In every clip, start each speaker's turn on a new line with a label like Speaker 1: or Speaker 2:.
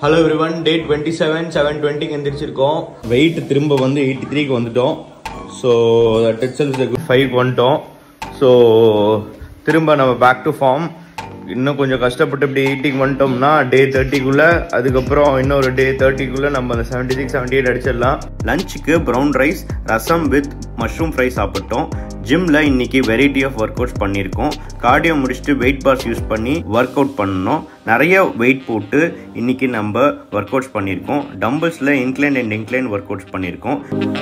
Speaker 1: hello everyone day twenty seven seven டுவெண்ட்டிக்கு எந்திரிச்சிருக்கோம் weight திரும்ப வந்து எயிட்டி த்ரீக்கு வந்துட்டோம் so that itself five வந்துட்டோம் ஸோ திரும்ப நம்ம பேக் டு ஃபார்ம் இன்னும் கொஞ்சம் கஷ்டப்பட்டு இப்படி எயிட்டிக்கு வந்துட்டோம்னா டே தேர்ட்டிக்குள்ளே அதுக்கப்புறம் இன்னொரு டே தேர்ட்டிக்குள்ளே நம்ம அந்த செவன்ட்டி சிக்ஸ் செவன்ட்டி எயிட் அடிச்சிடலாம் லஞ்சுக்கு brown rice rasam with mushroom fry சாப்பிட்டோம் ஜிம்ல இன்னைக்கு வெரைட்டி ஆஃப் ஒர்க் அவுட்ஸ் பண்ணியிருக்கோம் கார்டியோ முடிச்சுட்டு வெயிட் பாஸ் யூஸ் பண்ணி ஒர்க் அவுட் பண்ணோம் நிறைய வெயிட் போட்டு இன்னைக்கு நம்ம ஒர்க் அவுட்ஸ் பண்ணியிருக்கோம் டம்பிள்ஸில் incline and incline workouts பண்ணியிருக்கோம்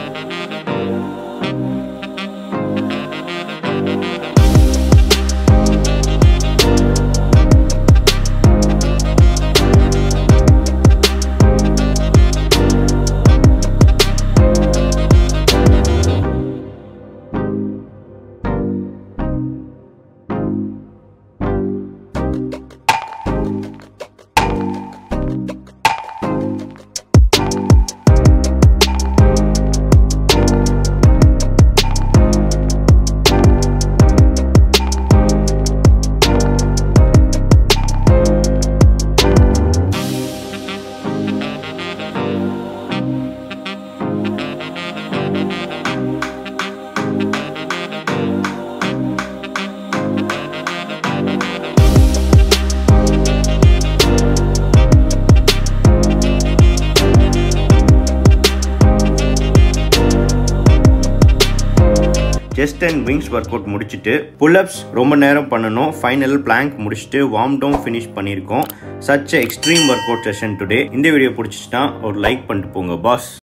Speaker 1: chest and wings workout முடிச்சுட்டு புல்அப்ஸ் ரொம்ப நேரம் பண்ணணும் ஃபைனல் பிளாங்க் முடிச்சுட்டு வார்ம் டவுன் ஃபினிஷ் பண்ணியிருக்கோம் such extreme workout session today இந்த வீடியோ பிடிச்சிச்சுன்னா ஒரு லைக் பண்ணிட்டு போங்க பாஸ்